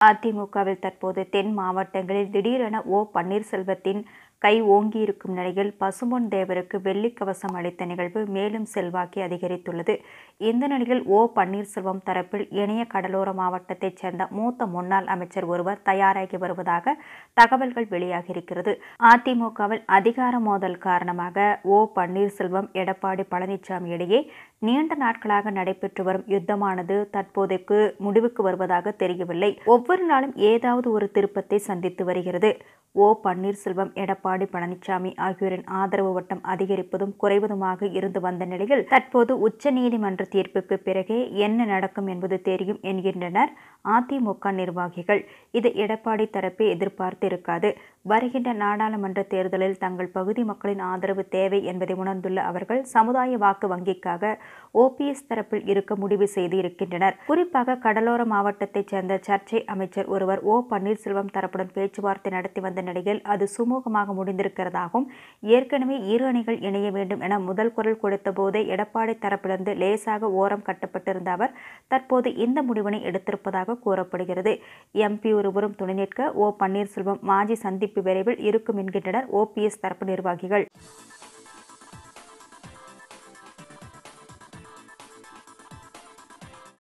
அதிமுகவில் தற்போது தென் மாவட்டங்களில் திடீரென ஓ பன்னீர்செல்வத்தின் கை ஓங்கியிருக்கும் நிலையில் பசும்பொன் தேவருக்கு வெள்ளி கவசம் அளித்த நிகழ்வு மேலும் செல்வாக்கை அதிகரித்துள்ளது இந்த நிலையில் ஓ பன்னீர்செல்வம் தரப்பில் இணைய கடலோர மாவட்டத்தைச் சேர்ந்த மூத்த முன்னாள் அமைச்சர் ஒருவர் தயாராகி வருவதாக தகவல்கள் வெளியாகியிருக்கிறது அதிமுகவில் அதிகார மோதல் காரணமாக ஓ பன்னீர்செல்வம் எடப்பாடி பழனிசாமி இடையே நீண்ட நாட்களாக நடைபெற்று வரும் யுத்தமானது தற்போதைக்கு முடிவுக்கு வருவதாக தெரியவில்லை ஒவ்வொரு நாளும் ஏதாவது ஒரு திருப்பத்தை சந்தித்து வருகிறது ஓ பன்னீர்செல்வம் எடப்பாடி பழனிசாமி ஆகியோரின் ஆதரவு வட்டம் அதிகரிப்பதும் குறைவதுமாக இருந்து வந்த நிலையில் தற்போது உச்சநீதிமன்ற தீர்ப்புக்கு பிறகே என்ன நடக்கும் என்பது தெரியும் என்கின்றனர் அதிமுக நிர்வாகிகள் இது எடப்பாடி தரப்பே எதிர்பார்த்து இருக்காது வருகின்ற நாடாளுமன்ற தேர்தலில் தங்கள் பகுதி மக்களின் ஆதரவு தேவை என்பதை உணர்ந்துள்ள அவர்கள் சமுதாய வாக்கு வங்கிக்காக ஓபிஎஸ் தரப்பில் இருக்க முடிவு செய்து இருக்கின்றனர் குறிப்பாக கடலோர மாவட்டத்தைச் சேர்ந்த சர்ச்சை அமைச்சர் ஒருவர் ஓ பன்னீர்செல்வம் தரப்புடன் பேச்சுவார்த்தை நடத்தி வந்த நிலையில் அது சுமூகமாக முடிந்திருக்கிறதாகவும் ஏற்கனவே இரு அணிகள் இணைய வேண்டும் என முதல் குரல் கொடுத்த போதே எடப்பாடி தரப்பிலிருந்து லேசாக ஓரம் கட்டப்பட்டிருந்த அவர் தற்போது இந்த முடிவினை எடுத்திருப்பதாக கூறப்படுகிறது எம்பி ஒருவரும் துணை நிற்க ஓ பன்னீர்செல்வம் மாஜி சந்திப்பு விரைவில் இருக்கும் என்கின்றனர் ஓபிஎஸ் தரப்பு நிர்வாகிகள்